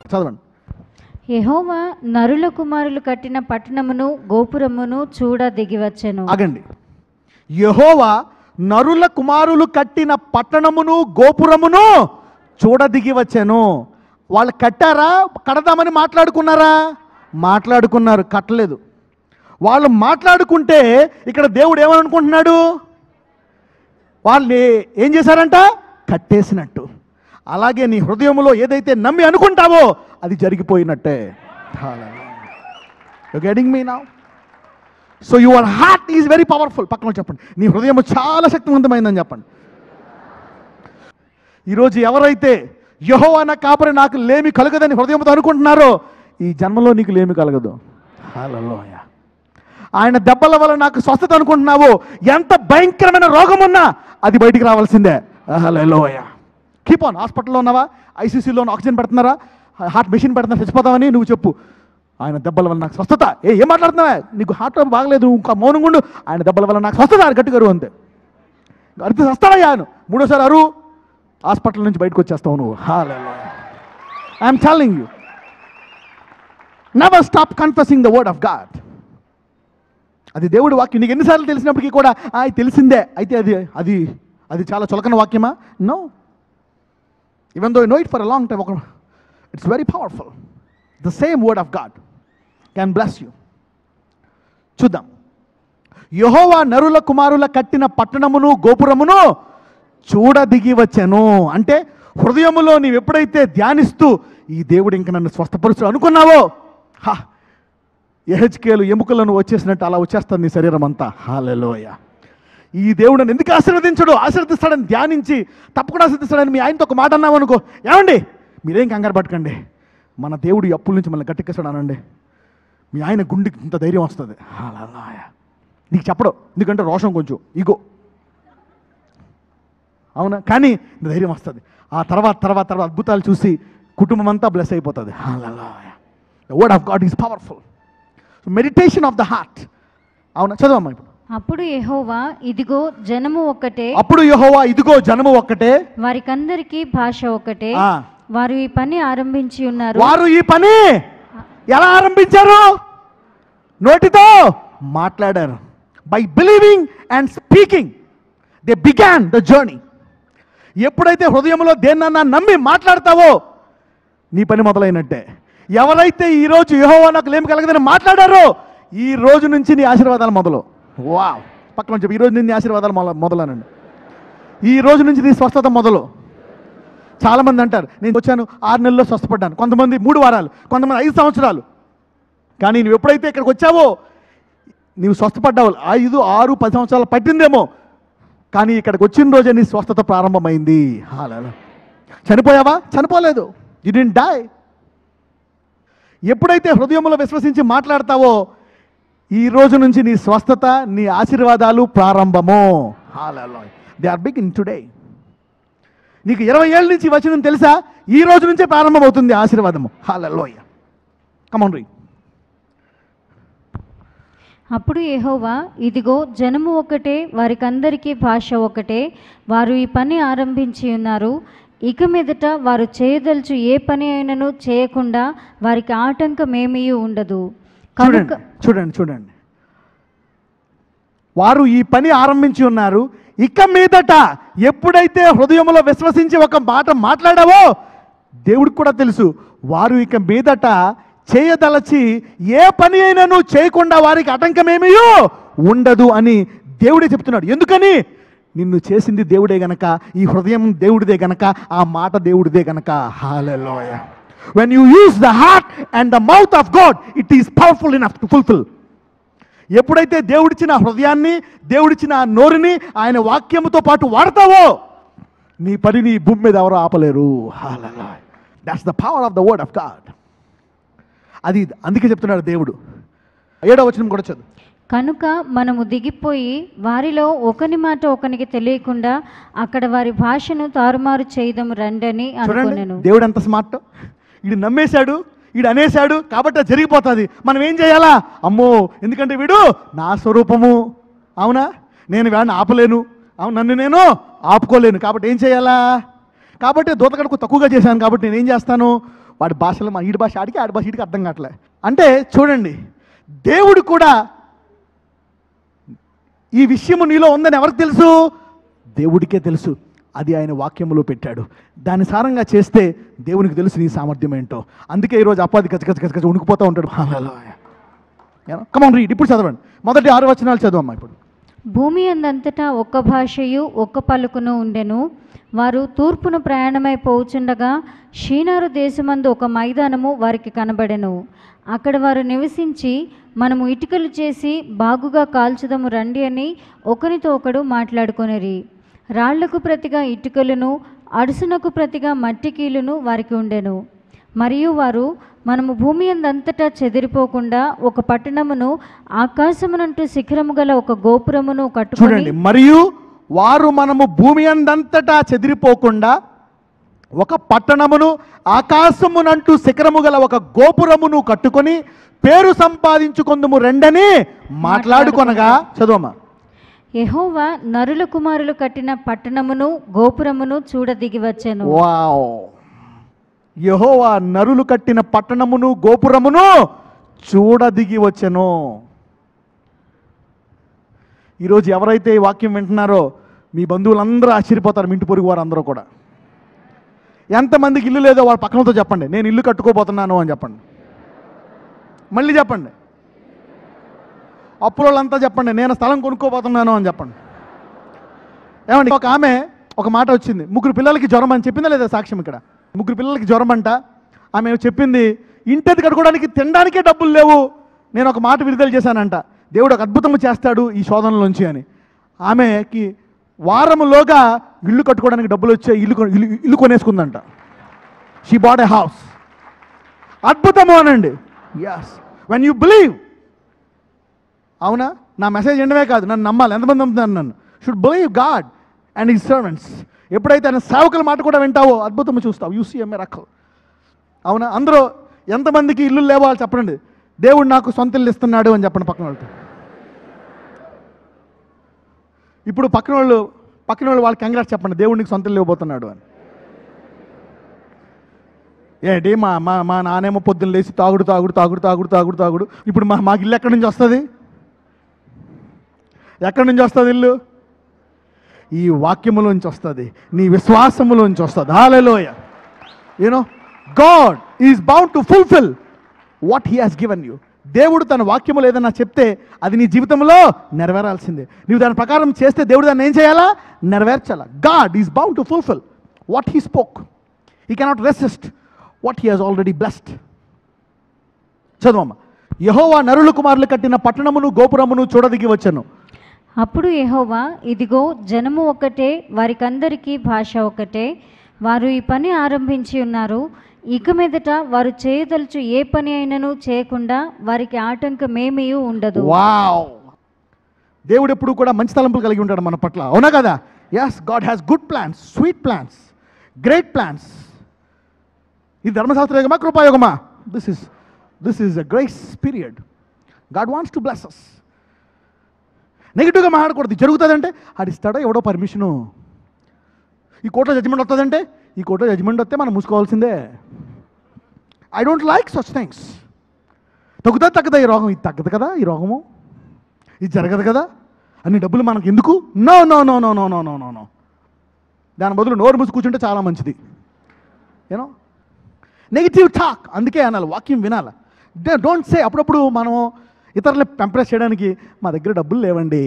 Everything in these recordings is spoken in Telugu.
చదవండి యెహోవా నరుల కుమారులు కట్టిన పట్టణమును గోపురమును చూడ దిగివచ్చెను ఆగండి యహోవా నరుల కుమారులు కట్టిన పట్టణమును గోపురమును చూడదిగి వచ్చాను వాళ్ళు కట్టారా కడదామని మాట్లాడుకున్నారా మాట్లాడుకున్నారు కట్టలేదు వాళ్ళు మాట్లాడుకుంటే ఇక్కడ దేవుడు ఏమని అనుకుంటున్నాడు వాళ్ళని ఏం చేశారంట కట్టేసినట్టు అలాగే నీ హృదయంలో ఏదైతే నమ్మి అనుకుంటావో అది జరిగిపోయినట్టే గెటింగ్ మీ నా so your heart is very powerful పక్కన చెప్పండి నీ హృదయం చాలా శక్తివంతమైందని చెప్పండి ఈరోజు ఎవరైతే యహో అన్న కాపరి నాకు లేమి కలగదని హృదయంతో అనుకుంటున్నారో ఈ జన్మలో నీకు లేమి కలగదు హల్లెలూయ ఆయన దెబ్బల వల్ల నాకు స్వస్థత అనుకుంటున్నావు ఎంత భయంకరమైన రోగం ఉన్నా అది బయటికి రావాల్సిందే హలోయ కీప్ ఆన్ హాస్పిటల్లో ఉన్నావా ఐసీసీలో ఆక్సిజన్ పెడుతున్నారా హార్ట్ మెషిన్ పెడుతున్నా చచ్చిపోతావని నువ్వు చెప్పు ఆయన దెబ్బల వల్ల నాకు స్వస్థత ఏ ఏం మాట్లాడుతున్నావా నీకు హార్ట్ బాగలేదు ఇంకా మౌనంగా ఉండు ఆయన దెబ్బల వల్ల నాకు స్వస్థత అని గట్టిగా అరువు అంతే అరితే వస్తాడయ్యా ఆయన మూడోసారి అరు హాస్పిటల్ నుంచి బయటకు వచ్చేస్తావు నువ్వు I'm telling you never stop confessing the word of God అది దేవుడి వాక్యం నీకు ఎన్నిసార్లు తెలిసినప్పటికీ కూడా "ఆ, ఇది తెలిసిందే అయితే అది అది అది చాలా చులకన వాక్యమా no even though know it for a long time ఒక it's very powerful the same word of God can bless you చూద్దాం యహోవా నరుల కుమారుల కట్టిన పట్టణమును గోపురమును చూడ దిగి వచ్చాను అంటే హృదయములో నీవు ఎప్పుడైతే ధ్యానిస్తూ ఈ దేవుడు ఇంక నన్ను స్వస్థపరుచు అనుకున్నావో హా ఎహెచ్కేలు ఎముకలను వచ్చేసినట్టు అలా వచ్చేస్తుంది నీ శరీరం అంతా హాలెలోయ ఈ దేవుడు నన్ను ఎందుకు ఆశీర్వదించడు ఆశీర్వదిస్తాడని ధ్యానించి తప్పకుండా ఆశీర్వదిస్తాడని మీ ఆయనతో ఒక మాట అన్నావు అనుకో ఏమండి మీరేం కంగారు పట్టకండి మన దేవుడు ఈ అప్పుల నుంచి మనల్ని గట్టెక్కిస్తాడు అనండి మీ ఆయన గుండెకి ఇంత ధైర్యం వస్తుంది హాలెలూయ నీకు చెప్పడు ఎందుకంటే రోషం కొంచెం ఇగో అవునా కానీ ఇంత ధైర్యం వస్తుంది ఆ తర్వాత తర్వాత తర్వాత అద్భుతాలు చూసి కుటుంబం అంతా బ్లెస్ అయిపోతుంది the word of God is powerful meditation of the heart అవునా చదవమ్మా ఇప్పుడు అప్పుడు యెహోవా ఇదిగో జనము ఒక్కటే అప్పుడు యెహోవా ఇదిగో జనము ఒక్కటే వారికందరికీ భాష ఒకటే ఆ. వారు ఈ పని ఆరంభించి ఉన్నారు వారు ఈ పని ఎలా ఆరంభించారు నోటితో మాట్లాడారు by believing and speaking they began the journey ఎప్పుడైతే హృదయంలో దేన్నన్నా నమ్మి మాట్లాడతావో నీ పని మొదలైనట్టే ఎవరైతే ఈరోజు యెహోవా నాకు లేమి కలగదని మాట్లాడారో ఈ రోజు నుంచి నీ ఆశీర్వాదాలు మొదలు వా పక్కన చెప్పి ఈ రోజు నుంచి నీ ఆశీర్వాదాలు మొదలు మొదలనండి ఈ రోజు నుంచి నీ స్వస్థత మొదలు చాలామంది అంటారు నేను వచ్చాను ఆరు నెలల్లో స్వస్థపడ్డాను కొంతమంది మూడు వారాలు కొంతమంది ఐదు సంవత్సరాలు కానీ నువ్వు ఎప్పుడైతే ఇక్కడికి వచ్చావో నీవు స్వస్థపడ్డావు ఐదు ఆరు పది సంవత్సరాలు పట్టిందేమో కానీ ఇక్కడికి వచ్చిన రోజే నీ స్వస్థత ప్రారంభమైంది హాలెలూయా. చనిపోయావా చనిపోలేదు యు డి డై ఎప్పుడైతే హృదయంలో విశ్వసించి మాట్లాడతావో ఈ రోజు నుంచి నీ స్వస్థత నీ ఆశీర్వాదాలు ప్రారంభము they are begin today నీకు ఇరవై ఏళ్ళ నుంచి వచ్చిన తెలుసా ఈ రోజు నుంచే ప్రారంభమవుతుంది ఆశీర్వాదము హాలలోయ కమౌన్ రీ అప్పుడు యెహోవా ఇదిగో జనము ఒకటే వారికందరికీ భాష ఒకటే వారు ఈ పని ఆరంభించి ఉన్నారు ఇక మీదట వారు చేయదలుచు ఏ పని అయినను చేయకుండా వారికి ఆటంకమేమీ ఉండదు కనుక చూడండి చూడండి చూడండి వారు ఈ పని ఆరంభించి ఉన్నారు ఇక మీదట ఎప్పుడైతే హృదయంలో విశ్వసించి ఒక మాట మాట్లాడావో దేవుడికి కూడా తెలుసు వారు ఇక మీదట చేయదలచి ఏ పని అయినా నువ్వు చేయకుండా వారికి ఆటంకమేమీ ఉండదు అని దేవుడే చెప్తున్నాడు ఎందుకని నిన్ను చేసింది దేవుడే గనక ఈ హృదయం దేవుడిదే గనక ఆ మాట దేవుడిదే గనక హాలలోయ when you use the heart and the mouth of God it is powerful enough to fulfil ఎప్పుడైతే దేవుడిచ్చిన హృదయాన్ని దేవుడిచ్చిన ఆ నోరుని ఆయన వాక్యముతో పాటు వాడతావో నీ పనిని ఈ భూమి మీద ఎవరో ఆపలేరు that's the power of the word of God అది అందుకే చెప్తున్నాడు దేవుడు ఏడో వచనం కూడా చదువు కనుక మనము దిగిపోయి వారిలో ఒకని మాట ఒకనికి తెలియకుండా అక్కడ వారి భాషను తారుమారు చేయదము రండని చూడండి అనుకున్నాను దేవుడు ఎంత స్మార్ట్ వీడు నమ్మేశాడు వీడు అనేశాడు కాబట్టి అది జరిగిపోతుంది మనం ఏం చేయాలా అమ్మో ఎందుకంటే వీడు నా స్వరూపము అవునా నేను వాడిని ఆపలేను అవును నన్ను నేను ఆపుకోలేను కాబట్టి ఏం చేయాలా కాబట్టి దూతగడకు తక్కువగా చేశాను కాబట్టి నేను ఏం చేస్తాను వాడి భాషలో మా ఈడి భాష ఆడికి ఆడి భాష ఈడికి అర్థం కావట్లే అంటే చూడండి దేవుడు కూడా ఈ విషయము నీలో ఉందని ఎవరికి తెలుసు దేవుడికే తెలుసు అది ఆయన వాక్యములో పెట్టాడు దాని సారంగా చేస్తే దేవునికి తెలుసు నీ సామర్థ్యం ఏంటో అందుకే ఈరోజు అపాది కచ్చ కచ్చ కచ్చ కచ్చ ఉణికిపోతూ ఉంటాడు కమాన్ రీడ్ ఇప్పుడు చదవండి మొదటి ఆరు వచనాలు చదవమ్మా ఇప్పుడు భూమి అందంతటా ఒక్క భాషయు ఒక్క పలుకును ఉండెను వారు తూర్పును ప్రయాణమై పోవుచుండగా షీనారు దేశమందు ఒక మైదానము వారికి కనబడెను అక్కడ వారు నివసించి మనము ఇటుకలు చేసి బాగుగా కాల్చుదము రండి అని ఒకరితో ఒకడు మాట్లాడుకొనిరి రాళ్లకు ప్రతిగా ఇటుకలను అడుసునకు ప్రతిగా మట్టి కీలును వారికి ఉండెను మరియు వారు మనము భూమి అందంతటా చెదిరిపోకుండా ఒక పట్టణమును ఆకాశమునంటూ శిఖరము గల ఒక గోపురమును కట్టుకొని చూడండి మరియు వారు మనము భూమి అందంతటా చెదిరిపోకుండా ఒక పట్టణమును ఆకాశమునంటూ శిఖరము గల ఒక గోపురమును కట్టుకొని పేరు సంపాదించుకొందుము రెండని మాట్లాడుకొనగా చదువమ్మా యెహోవా నరుల కుమారులు కట్టిన పట్టణమును గోపురమును చూడ దిగి వచ్చెను వావ్ యెహోవా నరులు కట్టిన పట్టణమును గోపురమును చూడదిగి వచ్చెను ఈరోజు ఎవరైతే ఈ వాక్యం వింటున్నారో మీ బంధువులందరూ ఆశ్చర్యపోతారు మీ ఇంటి పొరుగు వారు అందరూ కూడా ఎంతమందికి ఇల్లు లేదో వాళ్ళ పక్కనతో చెప్పండి నేను ఇల్లు కట్టుకోబోతున్నాను అని చెప్పండి మళ్ళీ చెప్పండి అప్పుల వాళ్ళంతా చెప్పండి నేను స్థలం కొనుక్కోబోతున్నాను అని చెప్పండి ఏమండి ఒక ఆమె ఒక మాట వచ్చింది ముగ్గురు పిల్లలకి జ్వరం అని చెప్పిందా లేదా సాక్ష్యం ఇక్కడ ముగ్గురు పిల్లలకి జ్వరం అంట ఆమె చెప్పింది ఇంటది కట్టుకోవడానికి తినడానికే డబ్బులు లేవు నేను ఒక మాట విడుదల చేశానంట దేవుడు ఒక అద్భుతం చేస్తాడు ఈ శోధనలోంచి అని ఆమెకి వారములోగా ఇల్లు కట్టుకోవడానికి డబ్బులు వచ్చే ఇల్లు కొ- ఇల్లు ఇల్లు కొనేసుకుందంట షీ బాట్ ఏ హౌస్ అద్భుతము అనండి ఎస్ వెన్ యూ బిలీవ్ అవునా నా మెసేజ్ ఎండమే కాదు నన్ను నమ్మాలి ఎంతమంది నమ్ముతున్నారు నన్ను షుడ్ బిలీవ్ గాడ్ అండ్ ఈ సర్వెంట్స్ ఎప్పుడైతే ఆయన సేవకుల మాట కూడా వింటావో అద్భుతం చూస్తావు యూ సీ ఎమ్మె రక్కలు అవునా అందరూ ఎంతమందికి ఇల్లు లేవో వాళ్ళు చెప్పండి దేవుడు నాకు సొంత ఇల్లు ఇస్తున్నాడు అని చెప్పండి పక్కన వాళ్ళతో ఇప్పుడు పక్కన వాళ్ళు పక్కన వాళ్ళు వాళ్ళకి కంగ్రాట్స్ చెప్పండి దేవుడు నీకు సొంత ఇల్లు ఇవ్వబోతున్నాడు అని ఏంటి మా మా మా నానేమో పొద్దున్న లేచి తాగుడు తాగుడు తాగుడు తాగుడు తాగుడు తాగుడు ఇప్పుడు మా మాకు ఇల్లు ఎక్కడి నుంచి వస్తుంది ఎక్కడి నుంచి వస్తుంది ఇల్లు ఈ వాక్యములోంచి వస్తుంది నీ విశ్వాసములోంచి వస్తుంది హాలలోయ you know God is bound to fulfil what he has given you దేవుడు తన వాక్యములు ఏదన్నా చెప్తే అది నీ జీవితంలో నెరవేరాల్సిందే నీవు దాని ప్రకారం చేస్తే దేవుడు దాన్ని ఏం చేయాలా నెరవేర్చాలా God is bound to fulfil what he spoke he cannot resist what he has already blessed చదువమ్మ యహోవా నరుల కుమారులు కట్టిన పట్టణమును గోపురమును చూడదిగి వచ్చను అప్పుడు యెహోవా ఇదిగో జనము ఒకటే వారికందరికీ భాష ఒకటే వారు ఈ పని ఆరంభించి ఉన్నారు ఇక మీదట వారు చేయదలుచు ఏ పని అయినను చేయకుండా వారికి ఆటంకమేమీ ఉండదు వావ్ దేవుడు ఎప్పుడు కూడా మంచి తలంపులు కలిగి ఉంటాడు మన పట్ల అవునా కదా yes God has good plans sweet plans great plans ఇది ధర్మశాస్త్ర యుగమా కృపాయుగమా this is this is a grace period God wants to bless us నెగిటివ్గా మాట్లాడకూడదు జరుగుతుందంటే ఆడిస్తాడో ఎవడో పర్మిషను ఈ కోర్టులో జడ్జిమెంట్ వస్తుందంటే ఈ కోర్టులో జడ్జిమెంట్ వస్తే మనం మూసుకోవాల్సిందే I don't like such things తగ్గుతా తగ్గదా ఈ రోగం ఇది తగ్గదు కదా ఈ రోగము ఇది జరగదు కదా అన్ని డబ్బులు మనకు ఎందుకు no no no no no no no no no దాని బదులు నోరు మూసి కూర్చుంటే చాలా మంచిది యూనో నెగిటివ్ టాక్ అందుకే అనాలి వాక్యం వినాలి డోంట్ సే అప్పుడప్పుడు మనం ఇతరులు పెంప్రెస్ చేయడానికి మా దగ్గర డబ్బులు లేవండి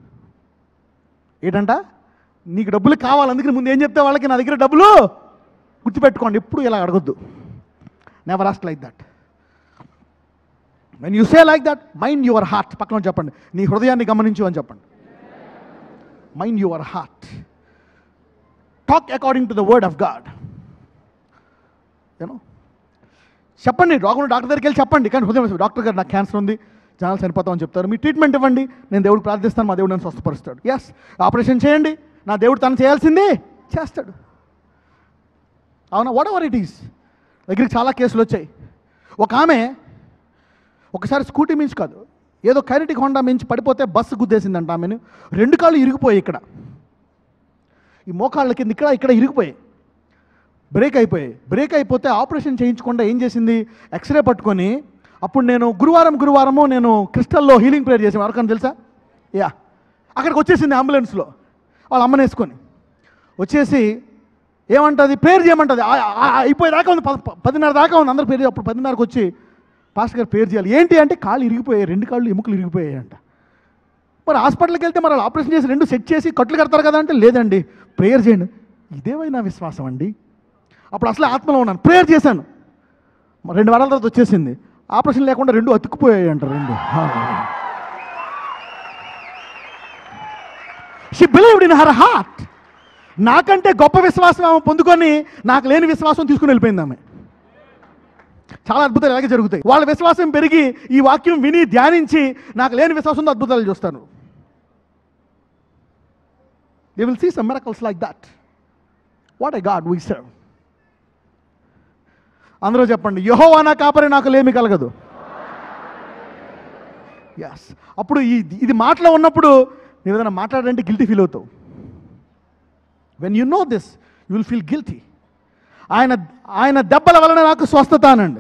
ఏంటంట నీకు డబ్బులు కావాలి అందుకని ముందు ఏం చెప్తే వాళ్ళకి నా దగ్గర డబ్బులు గుర్తుపెట్టుకోండి ఎప్పుడు ఇలా అడగొద్దు never asked like that when you say like that mind your heart పక్కన చెప్పండి నీ హృదయాన్ని గమనించు అని చెప్పండి mind your heart talk according to the word of God you know చెప్పండి రోగం డాక్టర్ దగ్గరికి వెళ్ళి చెప్పండి కానీ హృదయం డాక్టర్ గారు నాకు క్యాన్సర్ ఉంది జనాలు చనిపోతామని చెప్తారు మీ ట్రీట్మెంట్ ఇవ్వండి నేను దేవుడు ప్రార్థిస్తాను మా దేవుడు నన్ను స్వస్థపరుస్తాడు ఎస్ ఆపరేషన్ చేయండి నా దేవుడు తను చేయాల్సింది చేస్తాడు అవునా వాట్ ఎవర్ ఇట్ ఈస్ దగ్గరికి చాలా కేసులు వచ్చాయి ఒక ఆమె ఒకసారి స్కూటీ మించి కాదు ఏదో కైనటిక్ హోండా మించి పడిపోతే బస్సు గుద్దేసిందంట ఆమెను రెండు కాళ్ళు ఇరిగిపోయాయి ఇక్కడ ఈ మోకాళ్ళ కింద ఇక్కడ ఇక్కడ ఇరిగిపోయాయి బ్రేక్ అయిపోయాయి బ్రేక్ అయిపోతే ఆపరేషన్ చేయించకుండా ఏం చేసింది ఎక్స్రే పట్టుకొని అప్పుడు నేను గురువారం గురువారము నేను క్రిస్టల్లో హీలింగ్ ప్రేయర్ చేసాను ఎవరికైనా తెలుసా యా అక్కడికి వచ్చేసింది అంబులెన్స్లో వాళ్ళ అమ్మని వేసుకొని వచ్చేసి ఏమంటుంది ప్రేయర్ చేయమంటుంది ఆ- ఆ- అయిపోయేదాకా ఉంది పద- ప- పదిన్నర దాకా ఉంది అందరు ప్రేయర్ అప్పుడు పదిన్నరకు వచ్చి పాస్టర్ గారు ప్రేయర్ చేయాలి ఏంటి అంటే కాళ్ళు ఇరిగిపోయాయి రెండు కాళ్ళు ఎముకలు ఇరిగిపోయాయి అంట మరి హాస్పిటల్కి వెళ్తే మరి వాళ్ళు ఆపరేషన్ చేసి రెండు సెట్ చేసి కట్లు కడతారు కదా అంటే లేదండి ప్రేయర్ చేయండి ఇదేమైనా విశ్వాసం అండి అప్పుడు అసలు ఆత్మలో ఉన్నాను ప్రేయర్ చేశాను మరి రెండు వారాల తర్వాత వచ్చేసింది ఆపరేషన్ లేకుండా రెండు అతుక్కుపోయాయి అంట రెండు she believed in her heart నాకంటే గొప్ప విశ్వాసం ఆమె పొందుకొని నాకు లేని విశ్వాసం తీసుకుని వెళ్ళిపోయింది ఆమె చాలా అద్భుతాలు ఇలాగే జరుగుతాయి వాళ్ళ విశ్వాసం పెరిగి ఈ వాక్యం విని ధ్యానించి నాకు లేని విశ్వాసంతో అద్భుతాలు చూస్తాను they will see some miracles like that what I God we serve అందరూ చెప్పండి యహోవా నా కాపరి నాకు లేమి కలగదు ఎస్ అప్పుడు ఈ ఇది మాటలో ఉన్నప్పుడు నువ్వు ఏదైనా మాట్లాడంటే గిల్టీ ఫీల్ అవుతావు when you know this you will feel guilty ఆయన ఆయన దెబ్బల వలన నాకు స్వస్థత అనండి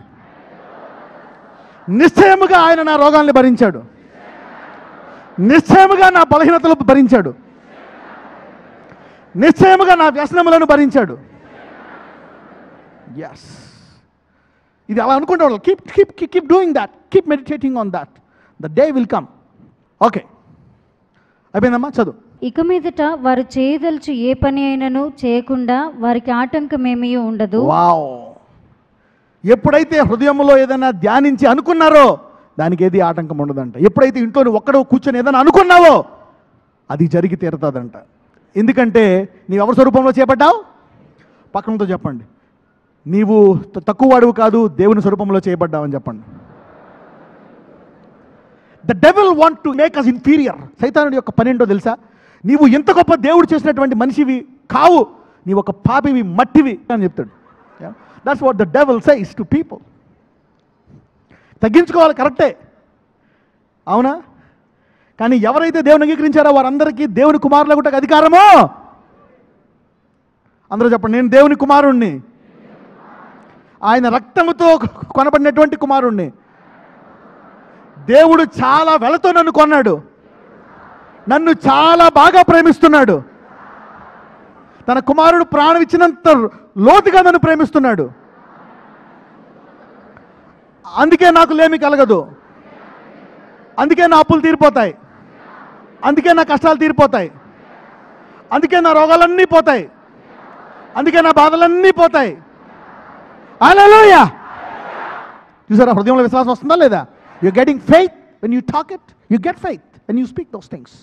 నిశ్చయముగా ఆయన నా రోగాల్ని భరించాడు నిశ్చయముగా నా బలహీనతలు భరించాడు నిశ్చయముగా నా వ్యసనములను భరించాడు ఎస్ ఇది అలా అనుకుంటే keep keep keep doing that keep meditating on that the day will come okay అయిపోయిందమ్మా చదువు ఇక మీదట వారు చేయదలుచు ఏ పని అయినను చేయకుండా వారికి ఆటంకమేమీ ఉండదు వావ్ ఎప్పుడైతే హృదయంలో ఏదైనా ధ్యానించి అనుకున్నారో దానికి ఏది ఆటంకం ఉండదంట ఎప్పుడైతే ఇంట్లో నువ్వు ఒక్కడో కూర్చొని ఏదైనా అనుకున్నావో అది జరిగి తీరుతుందంట ఎందుకంటే నీవు ఎవరి స్వరూపంలో చేపట్టావు పక్కనతో చెప్పండి నీవు త- తక్కువ వాడువు కాదు దేవుని స్వరూపంలో చేయబడ్డావని చెప్పండి the devil want to make us inferior సైతానుడి యొక్క పని ఏంటో తెలుసా నీవు ఎంత గొప్ప దేవుడు చేసినటువంటి మనిషివి కావు నీవు ఒక పాపివి మట్టివి అని చెప్తాడు that's what the devil says to people తగ్గించుకోవాలి కరెక్టే అవునా కానీ ఎవరైతే దేవుని అంగీకరించారో వారందరికీ దేవుని కుమారులకు కూడా అధికారమో అందరూ చెప్పండి నేను దేవుని కుమారుణ్ణి ఆయన రక్తముతో కొనబడినటువంటి కుమారుణ్ణి దేవుడు చాలా వెలతో నన్ను కొన్నాడు నన్ను చాలా బాగా ప్రేమిస్తున్నాడు తన కుమారుడు ప్రాణం ఇచ్చినంత లోతుగా నన్ను ప్రేమిస్తున్నాడు అందుకే నాకు లేమి కలగదు అందుకే నా అప్పులు తీరిపోతాయి అందుకే నా కష్టాలు తీరిపోతాయి అందుకే నా రోగాలన్నీ పోతాయి అందుకే నా బాధలన్నీ పోతాయి అలలోయ చూసారా హృదయంలో విశ్వాసం వస్తుందా లేదా you getting faith when you talk it you get faith when you speak those things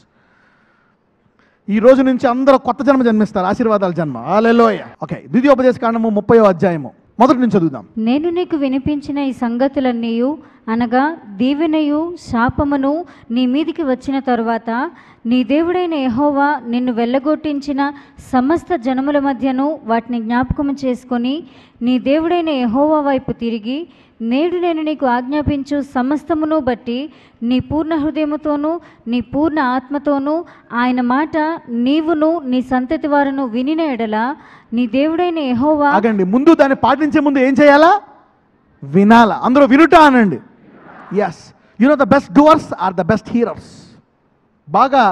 ఈ రోజు నుంచి అందరూ కొత్త జన్మ జన్మిస్తారు ఆశీర్వాదాల జన్మ అలలోయ ఓకే ద్వితీయోపదేశ కాండము ముప్పయో అధ్యాయము మొదటి నుంచి చదువుదాం నేను నీకు వినిపించిన ఈ సంగతులన్నీ అనగా దీవెనయు శాపమును నీ మీదికి వచ్చిన తరువాత నీ దేవుడైన యెహోవా నిన్ను వెళ్ళగొట్టించిన సమస్త జనముల మధ్యను వాటిని జ్ఞాపకము చేసుకొని నీ దేవుడైన యెహోవా వైపు తిరిగి నేడు నేను నీకు ఆజ్ఞాపించు సమస్తమును బట్టి నీ పూర్ణ హృదయముతోనూ నీ పూర్ణ ఆత్మతోనూ ఆయన మాట నీవును నీ సంతతి వారును వినిన ఎడల నీ దేవుడైన యెహోవా ఆగండి ముందు దాన్ని పాటించే ముందు ఏం చేయాలా వినాలా అందరూ వినుట అనండి yes you know the best doers are the best hearers బాగా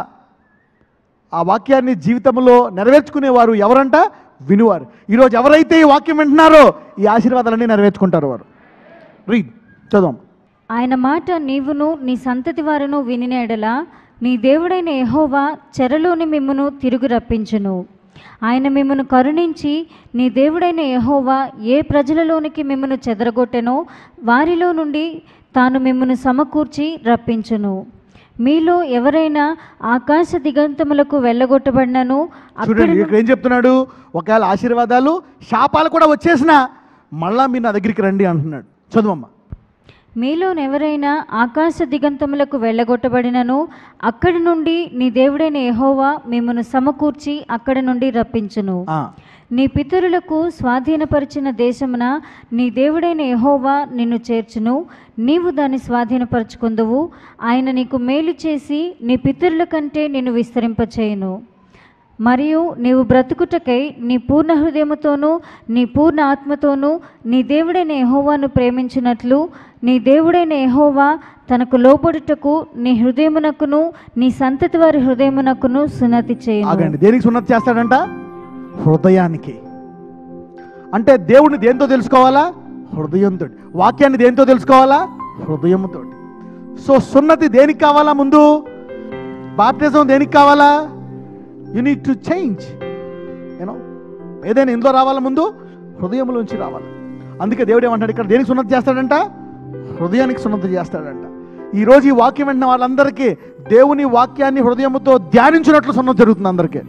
ఆ వాక్యాన్ని జీవితంలో నెరవేర్చుకునేవారు ఎవరంట వినువారు ఈరోజు ఎవరైతే ఈ వాక్యం వింటున్నారో ఈ ఆశీర్వాదాలన్నీ నెరవేర్చుకుంటారు వారు రీడ్ చదువు ఆయన మాట నీవును నీ సంతతి వారును వినిన ఎడల నీ దేవుడైన యెహోవా చెరలోని మిమ్మును తిరుగు రప్పించును ఆయన మిమ్మను కరుణించి నీ దేవుడైన యెహోవా ఏ ప్రజలలోనికి మిమ్మను చెదరగొట్టెనో వారిలో నుండి తాను మిమ్మను సమకూర్చి రప్పించును మీలో ఎవరైనా ఆకాశ దిగంతములకు వెళ్ళగొట్టబడినను అక్కడ చూడండి ఇక్కడ ఏం చెప్తున్నాడు ఒకవేళ ఆశీర్వాదాలు శాపాలు కూడా వచ్చేసినా మళ్ళా మీరు నా దగ్గరికి రండి అంటున్నాడు చదువమ్మా మీలోనెవరైనా ఆకాశ దిగంతములకు వెళ్ళగొట్టబడినను అక్కడి నుండి నీ దేవుడైన యెహోవా మిమ్మను సమకూర్చి అక్కడి నుండి రప్పించును ఆ, నీ పితరులకు స్వాధీనపరిచిన దేశమున నీ దేవుడైన యెహోవా నిన్ను చేర్చును నీవు దాన్ని స్వాధీనపరచుకుందువు ఆయన నీకు మేలు చేసి నీ పితరుల కంటే నిన్ను విస్తరింపచేయును మరియు నీవు బ్రతుకుటకై నీ పూర్ణ హృదయముతోనూ నీ పూర్ణ ఆత్మతోనూ నీ దేవుడైన యెహోవాను ప్రేమించినట్లు నీ దేవుడైన యెహోవా తనకు లోబడుటకు నీ హృదయమునకును నీ సంతతి వారి హృదయమునకును సున్నతి చేయును ఆగండి దేనికి సున్నతి చేస్తాడంట హృదయానికి అంటే దేవుడిని దేంతో తెలుసుకోవాలా హృదయంతో వాక్యాన్ని దేంతో తెలుసుకోవాలా హృదయంతో సో సున్నతి దేనికి కావాలా ముందు బాప్టిజం దేనికి కావాలా you need to change you know ఏదైనా ఇందులో రావాలా ముందు హృదయంలోంచి రావాలి అందుకే దేవుడు ఏమంటాడు ఇక్కడ దేనికి సున్నతి చేస్తాడంట హృదయానికి సున్నతి చేస్తాడంట ఈరోజు ఈ వాక్యం వింటున్న వాళ్ళందరికీ దేవుని వాక్యాన్ని హృదయముతో ధ్యానించినట్లు సున్నతి జరుగుతుంది అందరికీ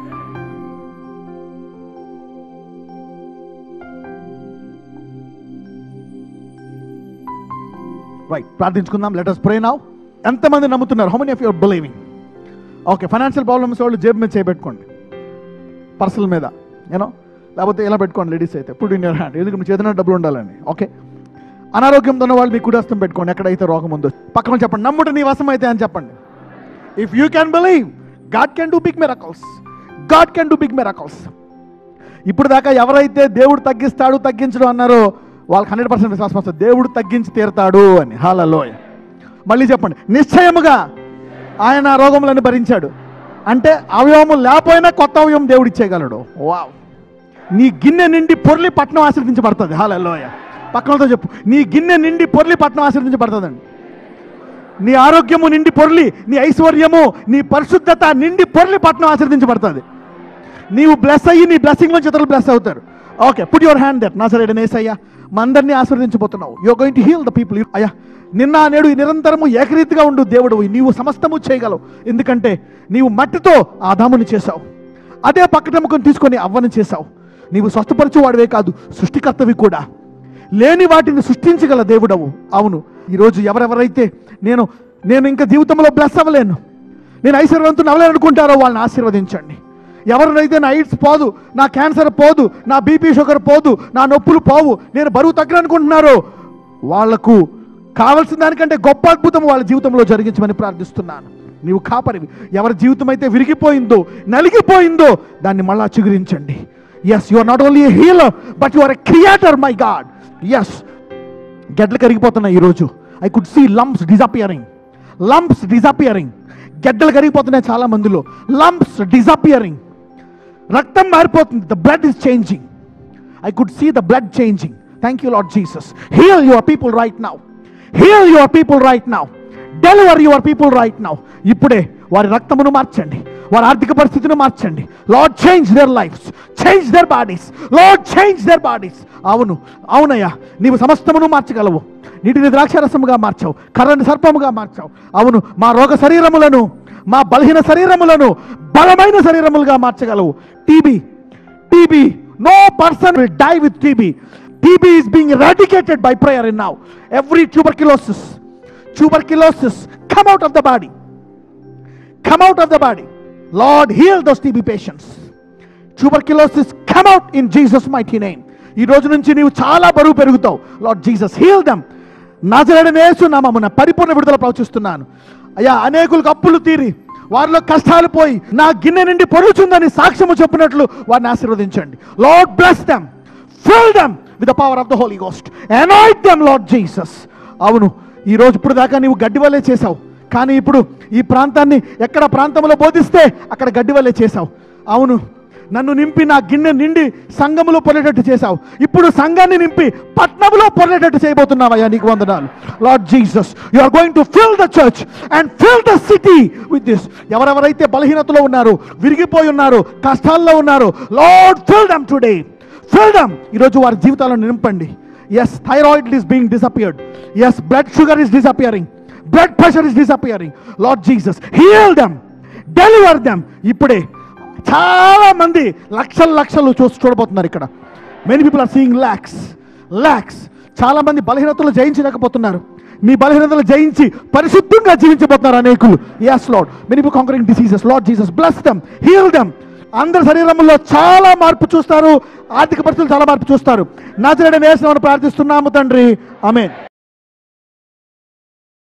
రైట్ ప్రార్థించుకుందాం లెట్ అస్ ప్రే నౌ ఎంతమంది నమ్ముతున్నారు how many of your believing okay financial problems వాళ్ళు జేబు మీద చేయబెట్టుకోండి పర్సల్ మీద యూనో లేకపోతే ఇలా పెట్టుకోండి లేడీస్ అయితే పుట్ ఇన్ యూర్ హ్యాండ్ ఎందుకంటే మీ చేతిలో డబ్బులు ఉండాలని ఓకే అనారోగ్యంతో ఉన్న వాళ్ళు మీ కుడస్తం పెట్టుకోండి ఎక్కడైతే రోగం ఉందో పక్కన చెప్పండి నమ్ముట నీ వశం అయితే అని చెప్పండి if you can believe God can do big miracles God can do big miracles ఇప్పుడు దాకా ఎవరైతే దేవుడు తగ్గిస్తాడు తగ్గించడు అన్నారో వాళ్ళకి హండ్రెడ్ పర్సెంట్ విశ్వాసం వస్తుంది దేవుడు తగ్గించి తీరుతాడు అని హాలలో మళ్ళీ చెప్పండి నిశ్చయముగా ఆయన ఆ రోగములను భరించాడు అంటే అవయవము లేకపోయినా కొత్త అవయవం దేవుడు ఇచ్చేయగలడు వావ్ నీ గిన్నె నిండి పొర్లి పట్నం ఆశీర్వదించబడుతుంది హాలలోయ పక్కనతో చెప్పు నీ గిన్నె నిండి పొర్లి పట్నం ఆశీర్వదించబడుతుందండి నీ ఆరోగ్యము నిండి పొర్లి నీ ఐశ్వర్యము నీ పరిశుద్ధత నిండి పొర్లి పట్నం ఆశీర్వదించబడుతుంది నీవు బ్లెస్ అయ్యి నీ బ్లెస్సింగ్ నుంచి ఇతరులు బ్లెస్ అవుతారు okay put your hand that నా సరే నేసయ్యా మా అందరినీ ఆశీర్వదించబోతున్నావు you're going to heal the people అయ్యా నిన్న నేడు నిరంతరము ఏకరీతిగా ఉండు దేవుడు నీవు సమస్తము చేయగలవు ఎందుకంటే నీవు మట్టితో ఆదాముని చేశావు అదే పక్కటముకను తీసుకొని అవ్వని చేశావు నీవు స్వస్థపరచు వాడివే కాదు సృష్టికర్తవి కూడా లేని వాటిని సృష్టించగల దేవుడవు అవును ఈరోజు ఎవరెవరైతే నేను నేను ఇంకా జీవితంలో బ్లెస్ అవ్వలేను నేను ఐశ్వర్యవంతుని అవ్వలేను అనుకుంటారో వాళ్ళని ఆశీర్వదించండి ఎవరినైతే నా ఎయిడ్స్ పోదు నా క్యాన్సర్ పోదు నా బీపీ షుగర్ పోదు నా నొప్పులు పోవు నేను బరువు తగ్గననుకుంటున్నారో వాళ్లకు కావలసిన దానికంటే గొప్ప అద్భుతం వాళ్ళ జీవితంలో జరిగించమని ప్రార్థిస్తున్నాను నీవు కాపరివి ఎవరి జీవితం అయితే విరిగిపోయిందో నలిగిపోయిందో దాన్ని మళ్ళా చిగురించండి yes you are not only healer but you are a creator my God yes గెడ్లు కరిగిపోతున్నాయి ఈరోజు I could see lumps disappearing lumps disappearing గెడ్డలు కరిగిపోతున్నాయి చాలా మందిలో లంప్స్ డిజపియరింగ్ రక్తం మారిపోతుంది the blood is changing I could see the blood changing thank you Lord Jesus heal your people right now heal your people right now deliver your people right now ఇప్పుడే వారి రక్తమును మార్చండి వారి ఆర్థిక పరిస్థితిని మార్చండి Lord change their lives change their bodies Lord change their bodies అవును అవునయ్యా నీవు సమస్తమును మార్చగలవు నీటిని ద్రాక్షరసముగా మార్చావు కర్రని సర్పముగా మార్చావు అవును మా రోగ శరీరములను మా బలహీన శరీరములను బలమైన శరీరములుగా మార్చగలవు TB TB. No person will die with TB. TB is being eradicated by prayer in now. Every tuberculosis, tuberculosis, come out of the body. Come out of the body. Lord, heal those TB patients. Tuberculosis, come out in Jesus' mighty name. ఈ రోజు నుంచి నీవు చాలా బరువు పెరుగుతావు లార్డ్ జీసస్ హీల్ దమ్ నజరడని యేసు నామమున పరిపూర్ణ విడుదల ప్రవచిస్తున్నాను అయ్యా అనేకులకు అప్పులు తీరి వారిలో కష్టాలు పోయి నా గిన్నె నుండి పొరుచుందని సాక్ష్యము చెప్పినట్లు వారిని ఆశీర్వదించండి Lord bless them fill them with the power of the Holy Ghost anoint them Lord Jesus అవును ఈ రోజు ఇప్పుడు దాకా నీవు గడ్డి వల్లే చేశావు కానీ ఇప్పుడు ఈ ప్రాంతాన్ని ఎక్కడ ప్రాంతంలో బోధిస్తే అక్కడ గడ్డి వల్లే చేశావు అవును నన్ను నింపి నా గిన్నె నిండి సంఘములో పొరేటట్టు చేశావు ఇప్పుడు సంఘాన్ని నింపి పట్నములో పొరేటట్టు చేయబోతున్నావయ్యా నీకు వందనాలు Lord Jesus you are going to fill the church and fill the city with this ఎవరెవరైతే బలహీనతలో ఉన్నారు విరిగిపోయి ఉన్నారు కష్టాల్లో ఉన్నారు Lord fill them today fill them ఈరోజు వారి జీవితాలను నింపండి yes thyroid is being disappeared yes blood sugar is disappearing blood pressure is disappearing Lord Jesus heal them deliver them ఇప్పుడే చాలా మంది లక్షల లక్షలు చూ చూడబోతున్నారు ఇక్కడ many people are seeing lakhs lakhs చాలా మంది బలహీనతలు జయించలేకపోతున్నారు మీ బలహీనతలు జయించి పరిశుద్ధంగా జీవించబోతున్నారు అనేకులు yes Lord many people conquering diseases Lord Jesus bless them heal them అందరి శరీరంలో చాలా మార్పు చూస్తారు ఆర్థిక పరిస్థితులు చాలా మార్పు చూస్తారు నజరడ నేసిన ప్రార్థిస్తున్నాము తండ్రి ఆమె